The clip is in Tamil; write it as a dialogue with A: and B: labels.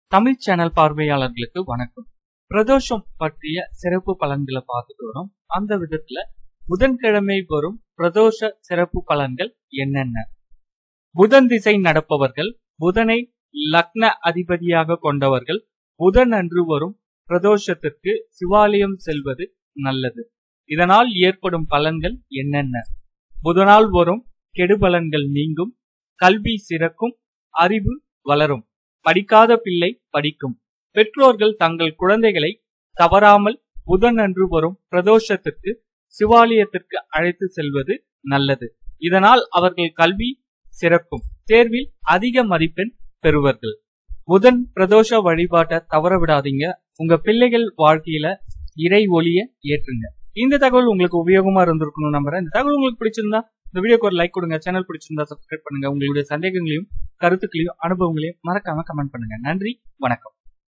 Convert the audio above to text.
A: தமிழ் சேனல் பார்வையாளர்களுக்கு வணக்கம் பிரதோஷம் பற்றிய சிறப்பு பலன்களை பார்த்துட்டு வரோம் அந்த விதத்துல புதன்கிழமை வரும் பிரதோஷ சிறப்பு பலன்கள் என்னென்ன புதன் திசை நடப்பவர்கள் புதனை லக்ன அதிபதியாக கொண்டவர்கள் புதன் அன்று வரும் பிரதோஷத்திற்கு சிவாலயம் செல்வது நல்லது இதனால் ஏற்படும் பலன்கள் என்னென்ன புதனால் வரும் கெடுபலன்கள் நீங்கும் கல்வி சிறக்கும் அறிவு வளரும் படிக்காத பிள்ளை படிக்கும் பெற்றோர்கள் தங்கள் குழந்தைகளை தவறாமல் புதன் அன்று வரும் பிரதோஷத்திற்கு சிவாலயத்திற்கு அழைத்து செல்வது நல்லது இதனால் அவர்கள் கல்வி சிறக்கும் தேர்வில் அதிக மதிப்பெண் பெறுவார்கள் புதன் பிரதோஷ வழிபாட்டை தவற விடாதீங்க உங்க பிள்ளைகள் வாழ்க்கையில இறை ஒளிய ஏற்றுங்க இந்த தகவல் உங்களுக்கு உபயோகமா இருந்திருக்கணும் நம்புறேன் இந்த தகவல் உங்களுக்கு பிடிச்சிருந்தா இந்த வீடியோக்கு ஒரு லைக் கொடுங்க சேனல் பிடிச்சிருந்தா சப்ஸ்கிரைப் பண்ணுங்க உங்களுடைய சந்தேகங்களையும் கருத்துக்களையும் அனுபவங்களையும் மறக்காம கமெண்ட் பண்ணுங்க நன்றி வணக்கம்